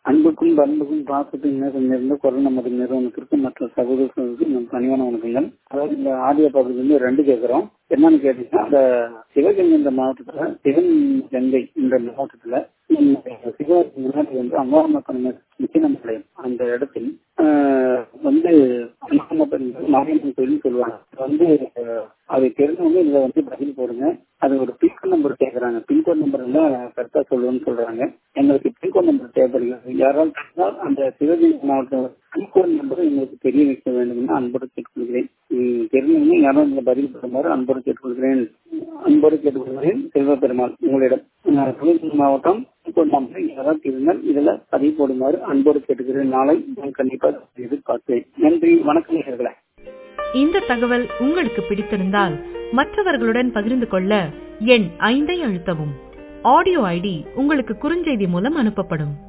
அன்புக்கும் பண்புக்கும் பாசத்துக்கும் நேரம் நேர்ந்த குரல் நமது நிறுவனத்திற்கு மற்ற சகோதரர்களுக்கு நம் பணிவான வணக்கங்கள் அதாவது இந்த ஆடியோ பகுதி வந்து ரெண்டு கேட்கிறோம் என்னன்னு கேட்டீங்கன்னா அந்த சிவகங்கை என்ற மாவட்டத்துல சிவன் கங்கை என்ற மாவட்டத்துல சிவராத்திரி முன்னாடி வந்து அம்மாவட்டம் நிச்சயமலையம் அந்த இடத்தில் ஆஹ் வந்து மாரியம்மன் கோயில் சொல்லுவாங்க வந்து அதை தெரிஞ்சவங்க இதுல வந்து பதில் போடுங்க அது ஒரு பின்கோட் நம்பர் கேட்கறாங்க பின்கோட் நம்பர் எல்லாம் கரெக்டா சொல்லுவேன்னு சொல்றாங்க எங்களுக்கு பின்கோட் நம்பர் தேவைப்படுகிறது யாராவது இருந்தால் அந்த சிவகங்கை மாவட்டம் பின்கோட் நம்பர் எங்களுக்கு தெரிய வைக்க வேண்டும் என்று அன்போடு கேட்டுக்கொள்கிறேன் தெரிஞ்சவங்க யாரும் இதுல பதில் போடுமாறு அன்போடு கேட்டுக்கொள்கிறேன் அன்போடு கேட்டுக்கொள்கிறேன் செல்வ பெருமாள் உங்களிடம் சிவகங்கை மாவட்டம் பின்கோட் நம்பர் யாராவது இருந்தால் இதுல பதிவு போடுமாறு அன்போடு கேட்டுக்கிறேன் நாளை நான் கண்டிப்பாக எதிர்பார்க்கிறேன் நன்றி வணக்கம் நேர்களே இந்த தகவல் உங்களுக்கு பிடித்திருந்தால் மற்றவர்களுடன் பகிர்ந்து கொள்ள எண் ஐந்தை அழுத்தவும் ஆடியோ ஐடி உங்களுக்கு குறுஞ்செய்தி மூலம் அனுப்பப்படும்